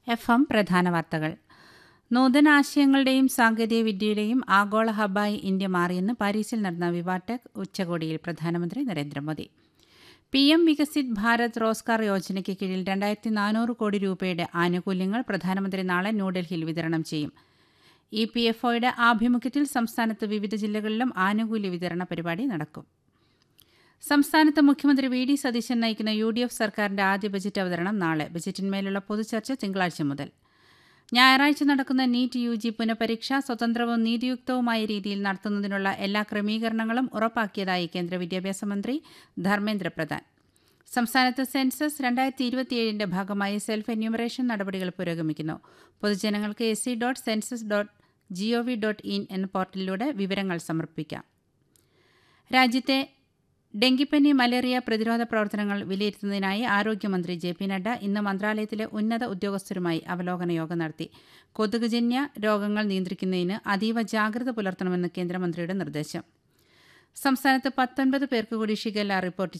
F M പ്രധാന വാർത്തകൾ നൂതനാശയങ്ങളുടെയും സാങ്കേതിക വിദ്യയുടെയും ആഗോള ഹബ്ബായി ഇന്ത്യ മാറിയെന്ന് പാരീസിൽ നടന്ന വിവാടെക് ഉച്ചകോടിയിൽ പ്രധാനമന്ത്രി നരേന്ദ്രമോദി പി എം വികസിത് ഭാരത് റോസ്ഗാർ യോജനയ്ക്ക് കീഴിൽ രണ്ടായിരത്തി നാനൂറ് കോടി രൂപയുടെ ആനുകൂല്യങ്ങൾ പ്രധാനമന്ത്രി നാളെ ന്യൂഡൽഹിയിൽ വിതരണം ചെയ്യും ഇ പി എഫ് ഒയുടെ ആഭിമുഖ്യത്തിൽ സംസ്ഥാനത്ത് വിവിധ ജില്ലകളിലും ആനുകൂല്യ വിതരണ പരിപാടി നടക്കും സംസ്ഥാനത്ത് മുഖ്യമന്ത്രി വി ഡി സതീശൻ നയിക്കുന്ന യു ഡി എഫ് സർക്കാരിന്റെ ആദ്യ ബജറ്റ് അവതരണം നാളെ ബജറ്റിന്മേലുള്ള പൊതുചർച്ച തിങ്കളാഴ്ച മുതൽ ഞായറാഴ്ച നടക്കുന്ന നീറ്റ് യു ജി പുനഃപരീക്ഷ സ്വതന്ത്രവും നീതിയുക്തവുമായ രീതിയിൽ നടത്തുന്നതിനുള്ള എല്ലാ ക്രമീകരണങ്ങളും ഉറപ്പാക്കിയതായി കേന്ദ്ര വിദ്യാഭ്യാസ മന്ത്രി ധർമ്മേന്ദ്ര പ്രധാൻ സംസ്ഥാനത്ത് സെൻസസ് രണ്ടായിരത്തി ഇരുപത്തിയേഴിന്റെ ഭാഗമായി സെൽഫ് എന്യൂമറേഷൻ നടപടികൾ പുരോഗമിക്കുന്നു പൊതുജനങ്ങൾക്ക് S C dot census dot G O V dot in എന്ന പോർട്ടലിലൂടെ വിവരങ്ങൾ സമർപ്പിക്കാം രാജ്യത്തെ ഡെങ്കിപ്പനി മലേറിയ പ്രതിരോധ പ്രവർത്തനങ്ങൾ വിലയിരുത്തുന്നതിനായി ആരോഗ്യമന്ത്രി ജെ പി നഡ്ഡ ഇന്ന് മന്ത്രാലയത്തിലെ ഉന്നത ഉദ്യോഗസ്ഥരുമായി അവലോകന യോഗം നടത്തി കൊതുകുജന്യ രോഗങ്ങൾ നിയന്ത്രിക്കുന്നതിന് അതീവ ജാഗ്രത പുലർത്തണമെന്ന് കേന്ദ്രമന്ത്രിയുടെ നിർദ്ദേശം സംസ്ഥാനത്ത് പത്തൊൻപത് പേർക്ക് കൂടി ഷിഗല്ല റിപ്പോർട്ട്